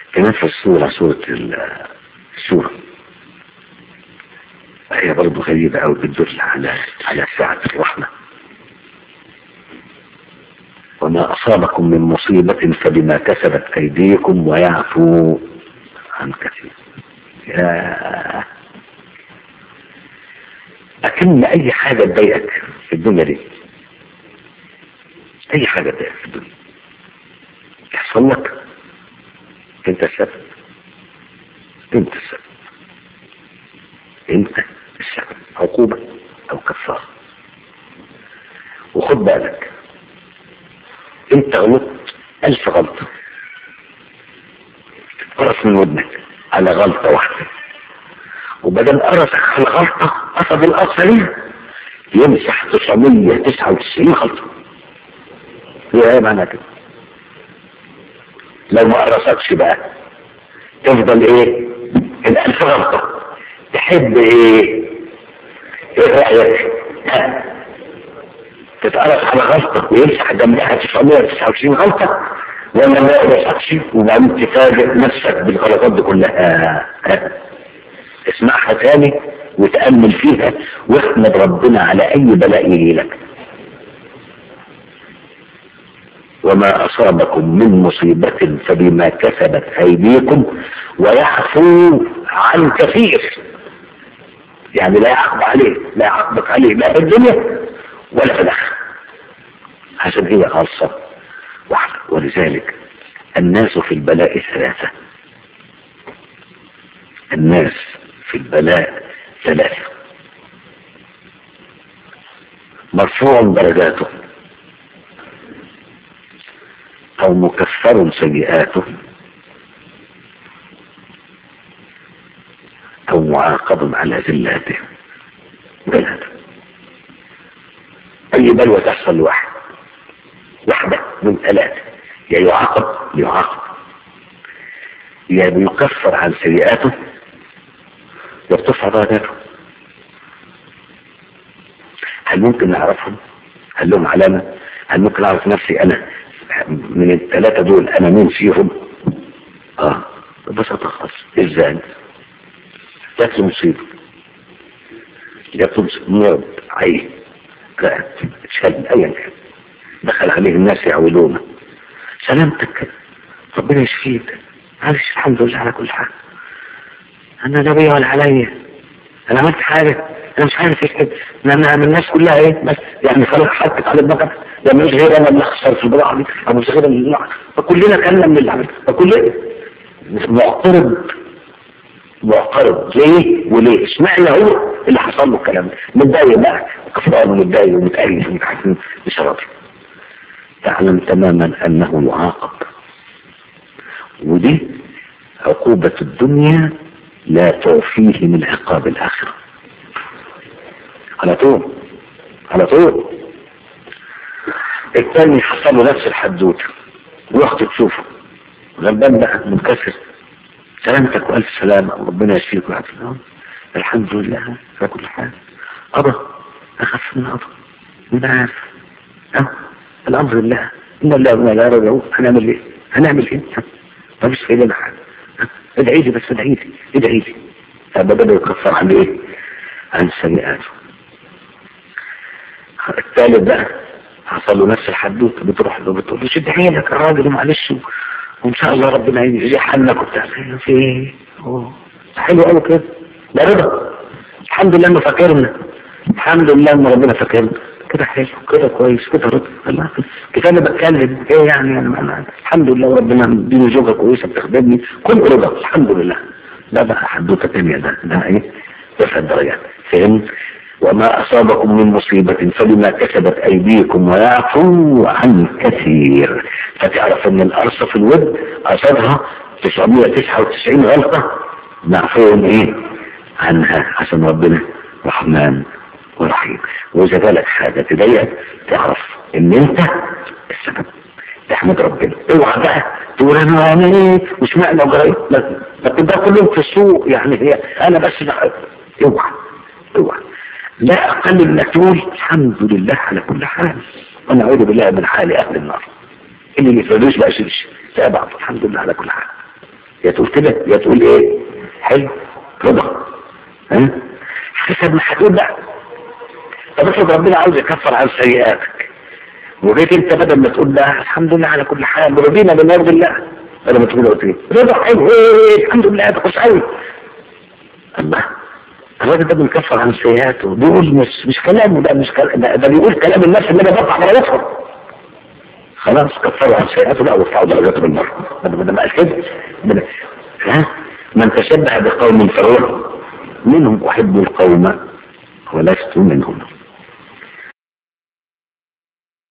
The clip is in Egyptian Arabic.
كمان في الصورة صورة السورة هي برضه غريبة أو بتدل على على سعة الرحمة وما أصابكم من مصيبة فبما كسبت أيديكم ويعفو عن كثير يا أكن أي حاجة تضايقك في الدنيا دي أي حاجة تضايقك في الدنيا تحصل لك أنت السبب أنت السبب أنت السبب عقوبة أو كفارة وخد بالك أنت غلطت ألف غلطة تتقرص من ودنك على غلطة واحدة وبدل قرصك على غلطة قصد الآخرين يمسح 999 غلطة هي ايه معنى كده لو ما قرصكش بقى تفضل ايه الألف غلطة تحب ايه ايه رأيك ها تتقرص على غلطة ويمسح جنبها 999 غلطة ولا ما يقرصكش وبعدين تفاجئ نفسك بالغلطات دي كلها ها اسمعها تاني وتأمل فيها واحمد ربنا على أي بلاء يجي لك وما أصابكم من مصيبة فبما كسبت أيديكم ويعفو عن كثير يعني لا يعاقب عليه لا يعاقبك عليه لا في الدنيا ولا في الآخرة عشان هي خاصة واحدة ولذلك الناس في البلاء ثلاثة الناس في البلاء ثلاثة مرفوع درجاته أو مكفر سيئاته أو معاقب على ذلاته ثلاثة أي بلوى تحصل لواحد واحدة من ثلاثة يا يعاقب يعاقب يا يكفر عن سيئاته يا بترفع درجاته هل ممكن نعرفهم هل لهم علامة هل ممكن اعرف نفسي انا من الثلاثة دول انا مين فيهم اه ببساطة خالص ازاي جات له مصيبة جات له مرض عين رأت اتشل ايا كان دخل عليه الناس يعولونه سلامتك ربنا يشفيك معلش الحمد لله على كل حال انا لا بيا ولا عليا انا عملت حاجه انا مش عارف ايش كده انا من الناس كلها ايه بس يعني خلاص حطت على البقر ده مش غير انا اللي اخسر في البضاعه دي او مش غير اللي فكلنا كلنا من اللي عمل فكلنا معترض معترض ليه وليه اشمعنى هو اللي حصل له الكلام ده متضايق بقى كفران ومتضايق ومتأيد ومتحسن بشرفه تعلم تماما انه يعاقب ودي عقوبة الدنيا لا تعفيه من عقاب الآخرة على طول على طول الثاني حصل له نفس الحدوته ورحت تشوفه غلبان بقى منكسر سلامتك والف سلامة ربنا يشفيك ويعافيك الحمد لله على كل حال قضى اخف من قضى مين عارف اه الامر لله ان الله وما لا رجعوا هنعمل ايه هنعمل ايه ما فيش في ايدينا حاجه ادعي لي بس ادعي لي ادعي لي فبدأ يكفر عن ايه عن سيئاته الثالث بقى حصل له نفس الحدوته بتروح له بتقول له ادعي لك يا راجل معلش وان شاء الله ربنا يحنك وبتاع في ايه حلو قوي كده ده رضا الحمد لله انه فاكرنا الحمد لله ان ربنا فاكرنا كده حلو كده كويس كده رضا الله كفايه انا بتكلم ايه يعني انا الحمد لله وربنا مديني زوجه كويسه بتخدمني كل رضا الحمد لله ده بقى حدوته تانية ده ده ايه تسع درجات فهمت وما أصابكم من مصيبة فبما كسبت أيديكم ويعفو عن كثير فتعرف أن الأرصة في الود أصابها 999 غلطة معفو إيه عنها عشان ربنا رحمن ورحيم وإذا جالك حاجة تضايقك تعرف إن أنت السبب تحمد ربنا اوعى بقى تقول انا انا ايه مش معنى وجاي لكن ده كلهم في السوق يعني هي انا بس اوعى اوعى لا اقل من انك تقول الحمد لله على كل حال ونعوذ بالله من حال اهل النار اللي ما يفردوش بقى شرش تابع الحمد لله على كل حال يا تقول كده يا تقول ايه حلو رضا ها حسب ما هتقول بقى طب افرض ربنا عاوز يكفر عن سيئاتك وجيت انت بدل ما تقول لا الحمد لله على كل حال رضينا بما يرضي الله بدل ما تقول قلت ايه رضا حلو ايه الحمد لله ده كويس قوي الله الراجل ده بيكفر عن سيئاته بيقول مش مش كلامه ده مش كلام ده, ده بيقول كلام الناس اللي انا بطلع درجاتهم خلاص كفروا عن سيئاته لا وارفعوا درجاته بالمره ده ده ما قال كده ده- ها من تشبه بقوم فهو منهم احب القوم ولست منهم